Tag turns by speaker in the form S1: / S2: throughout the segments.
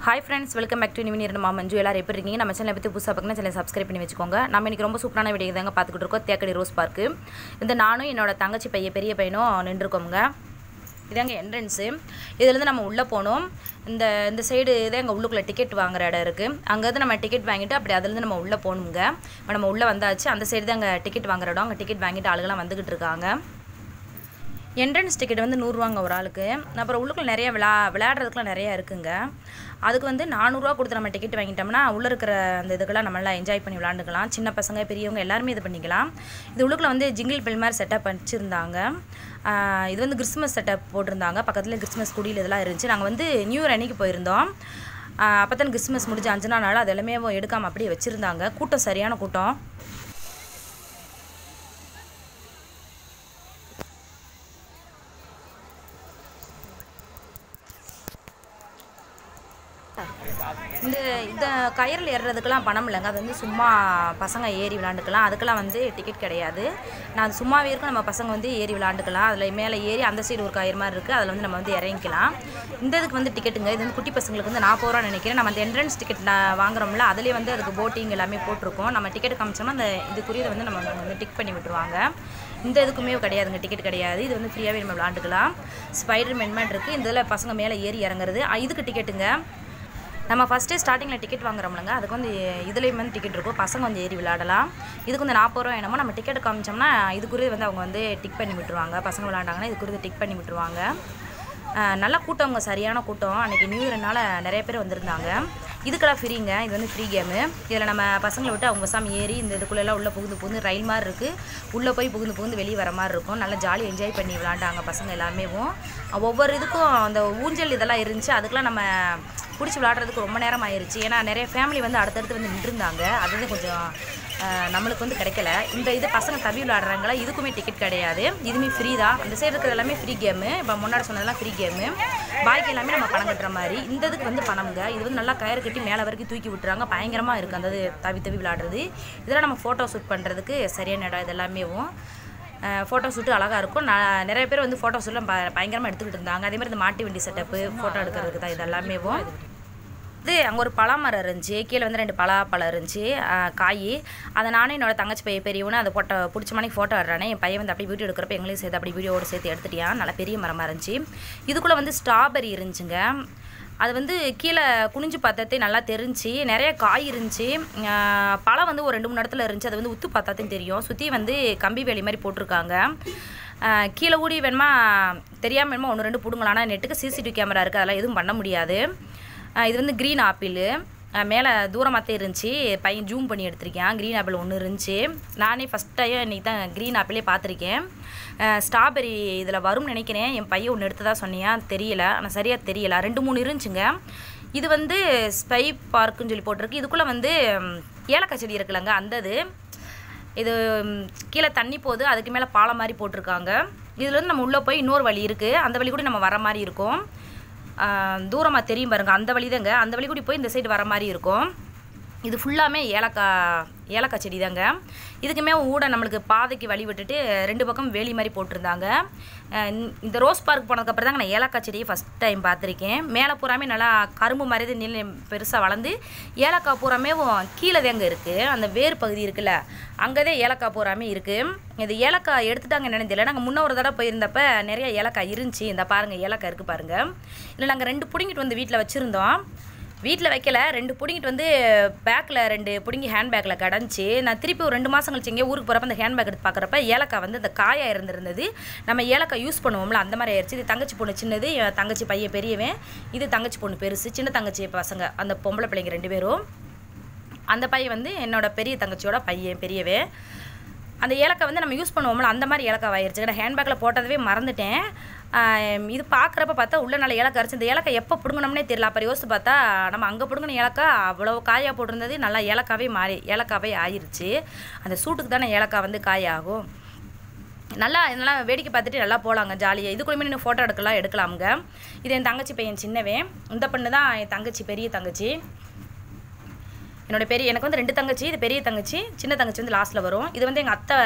S1: hi friends welcome back to நிவினியர் நம்ம மஞ்சு எல்லாரும் எப்படி இருக்கீங்க நம்ம சேனலை பற்றி புதுசாக பார்க்கணும் சேனலை சப்ஸ்கிரைப் பண்ணி வச்சுக்கோங்க நம்ம இன்றைக்கி ரொம்ப சூப்பரான வீடியோ தாங்க பார்த்துக்கிட்டு இருக்கோம் தேக்கடி ரோஸ் பார்க்கு இந்த நானும் என்னோட தங்கச்சி பையன் பெரிய பையனும் நின்றுருக்கோங்க இதாங்க என்ட்ரன்ஸு இதுலேருந்து நம்ம உள்ளே போகணும் இந்த இந்த சைடு தான் எங்கள் உள்ளுக்குள்ளே டிக்கெட் வாங்குற இடம் இருக்குது அங்கேருந்து நம்ம டிக்கெட் வாங்கிட்டு அப்படி அதுலேருந்து நம்ம உள்ளே போகணுங்க இப்போ நம்ம உள்ளே வந்தாச்சு அந்த சைடு தான் அங்கே டிக்கெட் வாங்குற இடம் அங்கே டிக்கெட் வாங்கிட்டு ஆளுங்களாம் வந்துக்கிட்டு இருக்காங்க என்ட்ரன்ஸ் டிக்கெட் வந்து நூறுரூவாங்க ஒரு ஆளுக்கு அப்புறம் உள்ளுக்குள்ள நிறைய விளா விளையாடுறதுக்குலாம் நிறையா இருக்குங்க அதுக்கு வந்து நானூறுரூவா கொடுத்து நம்ம டிக்கெட் வாங்கிட்டோம்னா உள்ளே இருக்கிற அந்த இதுக்கெல்லாம் நம்மளாம் என்ஜாய் பண்ணி விளாண்டுக்கலாம் சின்ன பசங்க பெரியவங்க எல்லாருமே இது பண்ணிக்கலாம் இது உள்ளுக்குள்ள வந்து ஜிங்கிள் பெல் மாதிரி செட்டப் வச்சுருந்தாங்க ஆஹ் இது வந்து கிறிஸ்மஸ் செட்டப் போட்டிருந்தாங்க பக்கத்தில் கிறிஸ்மஸ் குடியில் இதெல்லாம் இருந்துச்சு நாங்கள் வந்து நியூ இயர் அன்னைக்கு போயிருந்தோம் அப்போ தான் கிறிஸ்மஸ் முடிஞ்சு அஞ்சு நாள் நாள் அது எல்லாமே எடுக்காமல் அப்படியே வச்சுருந்தாங்க கூட்டம் சரியான கூட்டம் இந்த இந்த கயிறில் ஏறுறதுக்கெல்லாம் பணம் இல்லைங்க அது வந்து சும்மா பசங்க ஏறி விளாண்டுக்கலாம் அதுக்கெல்லாம் வந்து டிக்கெட் கிடையாது நான் அது சும்மாவே இருக்கும் நம்ம பசங்க வந்து ஏறி விளாண்டுக்கலாம் அதில் மேலே ஏறி அந்த சைடு ஒரு கயிறு மாதிரி இருக்குது அதில் வந்து நம்ம வந்து இறங்கிக்கலாம் இந்த இதுக்கு வந்து டிக்கெட்டுங்க இது வந்து குட்டி பசங்களுக்கு வந்து நாற்பது ரூபா நினைக்கிறேன் நம்ம அந்த என்ட்ரன்ஸ் டிக்கெட் வாங்குறோம்ல அதுலேயே வந்து அதுக்கு போட்டிங் எல்லாமே போட்டிருக்கோம் நம்ம டிக்கெட் காமிச்சோம்னா அந்த இதுக்குரியதை வந்து நம்ம வந்து டிக் பண்ணி விட்டுருவாங்க இந்த இதுக்குமே கிடையாதுங்க டிக்கெட் கிடையாது இது வந்து ஃப்ரீயாகவே நம்ம விளாண்டுக்கலாம் ஸ்பைடர் மென்மெண்ட் இருக்குது இந்த இதில் பசங்க மேலே ஏறி இறங்குறது அ, இதுக்கு டிக்கெட்டுங்க நம்ம ஃபஸ்ட்டே ஸ்டார்டிங்கில் டிக்கெட் வாங்குறோம்லங்க அதுக்கு வந்து இதுலேயும் வந்து டிக்கெட் இருக்கும் பசங்க வந்து ஏறி விளையாடலாம் இதுக்கு வந்து நாற்பது ரூபா என்னமோ நம்ம டிக்கெட் காமிச்சோம்னா இதுக்குரிய வந்து அவங்க வந்து டிக் பண்ணி விட்டுருவாங்க பசங்க விளையாண்டாங்கன்னா இதுக்குரிய டிக் பண்ணி விட்டுருவாங்க அஹ் நல்ல கூட்டவங்க சரியான கூட்டம் அன்றைக்கி நியூ இயர்னால நிறைய பேர் வந்திருந்தாங்க இதுக்கெல்லாம் ஃப்ரீங்க இது வந்து ஃப்ரீ கேமு இதில் நம்ம பசங்களை விட்டு அவங்க சாமி ஏறி இந்த இதுக்குள்ளெல்லாம் உள்ளே புகுந்து புகுந்து ரயில் மாதிரி இருக்குது உள்ளே போய் புகுந்து புகுந்து வெளியே வர மாதிரி இருக்கும் நல்லா ஜாலி என்ஜாய் பண்ணி விளாண்டாங்க பசங்க எல்லாமேவும் ஒவ்வொரு இதுக்கும் அந்த ஊஞ்சல் இதெல்லாம் இருந்துச்சு அதுக்கெலாம் நம்ம பிடிச்சி விளாட்றதுக்கு ரொம்ப நேரம் ஆயிருச்சு ஏன்னா நிறைய ஃபேமிலி வந்து அடுத்தடுத்து வந்து நின்றுருந்தாங்க அது வந்து கொஞ்சம் அஹ், நம்மளுக்கு வந்து கிடைக்கல இந்த இது பசங்க தவி விளாடுறாங்களா இதுக்குமே டிக்கெட் கிடையாது இதுவுமே ஃப்ரீ தான் அந்த சைடு இருக்கிறது எல்லாமே ஃப்ரீ கேமு இப்போ முன்னாடி சொன்னதெல்லாம் ஃப்ரீ கேமு பாய்க்கு எல்லாமே நம்ம பணம் கட்டுற மாதிரி இந்த இதுக்கு வந்து பணம்ங்க இது வந்து நல்லா கயிறு கட்டி மேலே வரைக்கும் தூக்கி விட்டுறாங்க பயங்கரமாக இருக்குது அந்த இது தவி தவி விளாடுறது இதெல்லாம் நம்ம ஃபோட்டோ ஷூட் பண்ணுறதுக்கு சரியான இடம் இது எல்லாமேவும் ஃபோட்டோ ஷூட்டு அழகாக இருக்கும் நான் நிறைய பேர் வந்து ஃபோட்டோ ஷூட்லாம் ப பயங்கரமாக எடுத்துக்கிட்டு இருந்தாங்க அதே மாதிரி இந்த மாட்டு வண்டி செட்டப்பு ஃபோட்டோ எடுக்கிறதுக்கு தான் இது எல்லாமேவும் இது அங்கே ஒரு பலாமரம் இருந்துச்சு கீழே வந்து ரெண்டு பலாப்பழம் இருந்துச்சு ஆஹ் காய் அதை நானும் என்னோட தங்கச்சி பையன் பெரியவனு அதை ஃபோட்டோ பிடிச்ச மாதிரி ஃபோட்டோ எடுறானே என் பையன் வந்து அப்படியே வீடியோ எடுக்கிறப்ப எங்களையும் சேர்த்து அப்படி வீடியோவோட சேர்த்து எடுத்துட்டியான் நல்லா பெரிய மரமாக இருந்துச்சு இதுக்குள்ளே வந்து ஸ்ட்ராபெரி இருந்துச்சுங்க அது வந்து கீழே குனிஞ்சு பார்த்ததே நல்லா தெரிஞ்சு நிறைய காய் இருந்துச்சு ஆஹ் பழம் வந்து ஒரு ரெண்டு மூணு இடத்துல இருந்துச்சு அது வந்து உத்து பார்த்தாதான் தெரியும் சுற்றி வந்து கம்பி வேலி மாதிரி போட்டிருக்காங்க ஆஹ் கீழே கூடி வேணுமா தெரியாமல் வேணுமா ஒன்று ரெண்டு பிடுங்கலாம் ஆனால் நெட்டுக்கு சிசிடிவி கேமரா இருக்குது அதெல்லாம் எதுவும் பண்ண முடியாது ஆஹ் இது வந்து க்ரீன் ஆப்பிள் மேலே தூரமாகத்தே இருந்துச்சு பையன் ஜூம் பண்ணி எடுத்திருக்கேன் க்ரீன் ஆப்பிள் ஒன்று இருந்துச்சு நானே ஃபஸ்ட் டைம் இன்றைக்கி தான் க்ரீன் ஆப்பிளே பார்த்துருக்கேன் ஸ்ட்ராபெரி இதில் வரும்னு நினைக்கிறேன் என் பையன் ஒன்று எடுத்ததா சொன்னியா தெரியல ஆனால் சரியாக தெரியல ரெண்டு மூணு இருந்துச்சுங்க இது வந்து ஸ்பை பார்க்குன்னு சொல்லி போட்டிருக்கு இதுக்குள்ளே வந்து ம், ஏலக்காய் செடி இருக்குல்லங்க அந்த இது இது ம், கீழே தண்ணி போகுது அதுக்கு மேலே பாலம் மாதிரி போட்டிருக்காங்க இதுலேருந்து நம்ம உள்ளே போய் இன்னொரு வழி இருக்குது அந்த வழி கூட நம்ம வர மாதிரி இருக்கும் தூரமாக தெரியும் பாருங்க அந்த வழி தாங்க அந்த வழி கூட போய் இந்த சைடு வர மாதிரி இருக்கும் இது ஃபுல்லாமே ஏலக்காய் ஏலக்காய் செடி தாங்க இதுக்குமே ஊட நம்மளுக்கு பாதைக்கு வழி விட்டுட்டு ரெண்டு பக்கம் வேலி மாதிரி போட்டிருந்தாங்க அஹ் இந்த- இந்த ரோஸ் பார்க் போனதுக்கப்புறம் தாங்க நான் ஏலக்காய் செடியை ஃபஸ்ட் டைம் பார்த்துருக்கேன் மேலே பூராமே நல்லா கரும்பு மாதிரி தான் நீல பெருசாக வளர்ந்து ஏலக்காய் பூராமே கீழே தாங்க இருக்குது அந்த வேர் பகுதி இருக்குல்ல அங்கே தான் ஏலக்காய் பூராமே இருக்குது இது ஏலக்காய் எடுத்துட்டாங்க என்னன்னு தெரியல நாங்கள் முன்ன ஒரு தடவை போயிருந்தப்ப நிறைய ஏலக்காய் இருந்துச்சு இந்த பாருங்கள் ஏலக்காய் இருக்குது பாருங்கள் இல்லை நாங்கள் ரெண்டு பிடுங்கிட்டு வந்து வீட்டில் வச்சுருந்தோம் வீட்டில் வைக்கல ரெண்டு பிடுங்கிட்டு வந்து பேக்கில் ரெண்டு பிடுங்கி ஹேண்ட் பேக்கில் கிடந்துச்சு நான் திருப்பி ஒரு ரெண்டு மாதம் கழிச்சு எங்கேயோ ஊருக்கு போகிறப்ப அந்த ஹேண்ட் பேக் எடுத்து பார்க்குறப்ப ஏலக்காய் வந்து அந்த காயாக இருந்திருந்தது நம்ம ஏலக்காய் யூஸ் பண்ணுவோம்ல அந்த மாதிரி ஆயிடுச்சு இது தங்கச்சி பொண்ணு சின்னது என் தங்கச்சி பையன் பெரியவன் இது தங்கச்சி பொண்ணு பெருசு சின்ன தங்கச்சி பசங்க அந்த பொம்பளை பிள்ளைங்க ரெண்டு பேரும் அந்த பையன் வந்து என்னோட பெரிய தங்கச்சியோட பையன் பெரியவன் அந்த ஏலக்காய் வந்து நம்ம யூஸ் பண்ணுவோம்ல அந்த மாதிரி ஏலக்காய் ஆயிடுச்சு நான் ஹேண்ட்பேக்கில் போட்டதவே மறந்துட்டேன் ஆஹ் இது பார்க்குறப்ப பார்த்தா உள்ள நல்ல ஏலக்காய் அரைச்சு இந்த ஏலக்காய் எப்போ பிடுங்கணும்னே தெரியல அப்புறம் யோசிச்சு பார்த்தா நம்ம அங்கே பிடுங்கின ஏலக்காய் அவ்வளோ காயாக போட்டிருந்தது நல்லா ஏலக்காவே மாறி ஏலக்காவே ஆயிருச்சு அந்த சூட்டுக்கு தானே ஏலக்காய் வந்து காயாகும் நல்லா நல்லா வேடிக்கை பார்த்துட்டு நல்லா போகலாங்க ஜாலியாக இது கூட நின்று ஃபோட்டோ எடுக்கலாம் எடுக்கலாமுங்க இது என் தங்கச்சி பையன் சின்னவன் இந்த பொண்ணு தான் என் தங்கச்சி பெரிய தங்கச்சி என்னோட பெரிய எனக்கு வந்து ரெண்டு தங்கச்சி இது பெரிய தங்கச்சி சின்ன தங்கச்சி வந்து லாஸ்ட்டில் வரும் இது வந்து எங்கள் அத்தை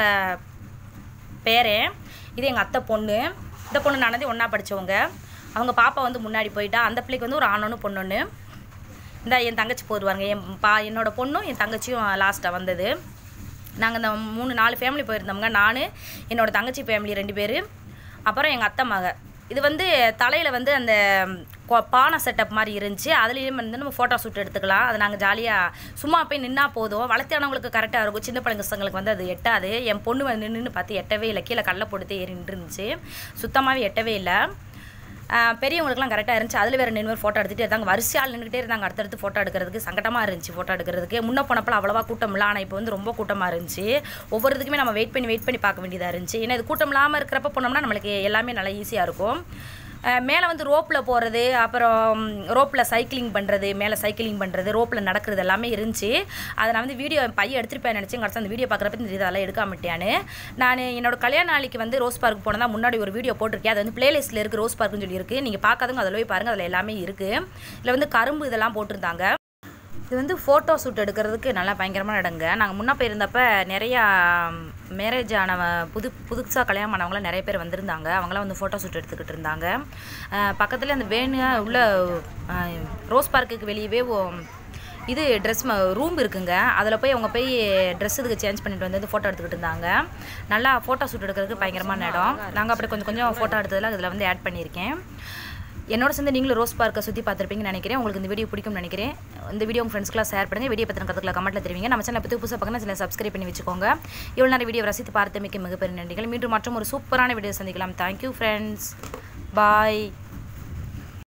S1: பேரன் இது எங்கள் அத்தை பொண்ணு இந்த பொண்ணு நானது ஒன்றா படித்தவங்க அவங்க பாப்பா வந்து முன்னாடி போயிட்டா அந்த பிள்ளைக்கு வந்து ஒரு ஆணொன்று பொண்ணொன்று இந்த என் தங்கச்சி போடுவாங்க என் பா என்னோட பொண்ணும் என் தங்கச்சியும் லாஸ்ட்டாக வந்தது நாங்கள் இந்த மூணு நாலு ஃபேமிலி போயிருந்தோம்ங்க நான் என்னோட தங்கச்சி ஃபேமிலி ரெண்டு பேர் அப்புறம் எங்கள் அத்தை மக இது வந்து தலையில் வந்து அந்த கொ- பானை செட்டப் மாதிரி இருந்துச்சு அதுலேயும் வந்து நம்ம ஃபோட்டோ ஷூட் எடுத்துக்கலாம் அது நாங்கள் ஜாலியாக சும்மா போய் நின்னா போதும் வளர்த்தியானவங்களுக்கு கரெக்டாக இருக்கும் சின்ன பழங்கசங்களுக்கு வந்து அது எட்டாது என் பொண்ணு வந்து நின்று பார்த்து எட்டவே இல்லை கீழே கல்லை போட்டு ஏறி நின்றுருந்துச்சு சுத்தமாகவே எட்டவே இல்லை ஆஹ் பெரியவங்களுக்குலாம் கரெக்டாக இருந்துச்சு அதில் வேறு நின்று ஃபோட்டோ எடுத்துகிட்டே இருந்தாங்க வரிசையால் நின்றுக்கிட்டே இருந்தாங்க அடுத்தடுத்து ஃபோட்டோ எடுக்கிறதுக்கு சங்கடமாக இருந்துச்சு ஃபோட்டோ எடுக்கிறதுக்கு முன்ன போனப்போ அவ்வளோவா கூட்டம் இல்லை ஆனால் இப்போ வந்து ரொம்ப கூட்டமாக இருந்துச்சு ஒவ்வொரு இதுக்குமே நம்ம வெயிட் பண்ணி வெயிட் பண்ணி பார்க்க வேண்டியதாக இருந்துச்சு ஏன்னா இது கூட்டம் இல்லாமல் இருக்கிறப்ப போனோம்னா நம்மளுக்கு எல்லாமே நல்லா ஈஸியாக இருக்கும் மேலே வந்து ரோப்பில் போகிறது அப்புறம் ரோப்பில் சைக்கிளிங் பண்ணுறது மேலே சைக்கிளிங் பண்ணுறது ரோப்பில் நடக்கிறது எல்லாமே இருந்துச்சு அதை நான் வந்து வீடியோ என் பையன் எடுத்துருப்பேன் நினச்சேன் கடைசி அந்த வீடியோ பார்க்குறப்ப இந்த இதெல்லாம் எடுக்காமட்டான்னு நான் என்னோட கல்யாண நாளைக்கு வந்து ரோஸ் பார்க் போனதா முன்னாடி ஒரு வீடியோ போட்டிருக்கேன் அது வந்து பிளேலிஸ்ட்டில் இருக்குது ரோஸ் பார்க்குன்னு சொல்லி இருக்குது நீங்கள் பார்க்காதவங்க அதில் போய் பாருங்கள் அதில் எல்லாமே இருக்குது இதில் வந்து கரும்பு இதெல்லாம் போட்டிருந்தாங்க இது வந்து ஃபோட்டோ ஷூட் எடுக்கிறதுக்கு நல்லா பயங்கரமான இடங்க நாங்கள் முன்ன போயிருந்தப்ப நிறையா மேரேஜ் ஆனவ புது புதுசாக கல்யாணம் ஆனவங்களாம் நிறைய பேர் வந்திருந்தாங்க அவங்களாம் வந்து ஃபோட்டோ ஷூட் எடுத்துக்கிட்டு இருந்தாங்க பக்கத்தில் அந்த வேணு உள்ள அஹ், ரோஸ் பார்க்குக்கு வெளியவே ஒ- இது ட்ரெஸ் ரூம் இருக்குங்க அதில் போய் அவங்க போய் ட்ரெஸ் இதுக்கு சேஞ்ச் பண்ணிட்டு வந்து ஃபோட்டோ எடுத்துக்கிட்டு இருந்தாங்க நல்லா ஃபோட்டோ ஷூட் எடுக்கிறதுக்கு பயங்கரமான இடம் நாங்கள் அப்படி கொஞ்சம் கொஞ்சம் ஃபோட்டோ எடுத்ததில் இதில் வந்து ஆட் பண்ணியிருக்கேன் என்னோட சேர்ந்து நீங்களும் ரோஸ் பார்க்கை சுற்றி பார்த்துருப்பீங்கன்னு நினைக்கிறேன் உங்களுக்கு இந்த வீடியோ பிடிக்கும்னு நினைக்கிறேன் இந்த வீடியோ உங்கள் ஃப்ரெண்ட்ஸ்க்குலாம் ஷேர் பண்ணுங்கள் வீடியோ பற்றின கருத்துக்களை கமெண்ட்டில் தெரிவிங்க நம்ம சேனல் பற்றி புதுசாக பார்க்கணும் சேனல் சப்ஸ்கிரைப் பண்ணி வச்சுக்கோங்க இவ்வளோ நேரம் வீடியோ ரசித்து பார்த்தமைக்கு மிகப்பெரிய நன்றிகள் மீண்டும் மற்றும் ஒரு சூப்பரான வீடியோ சந்திக்கலாம் தேங்க்யூ ஃப்ரெண்ட்ஸ் பாய்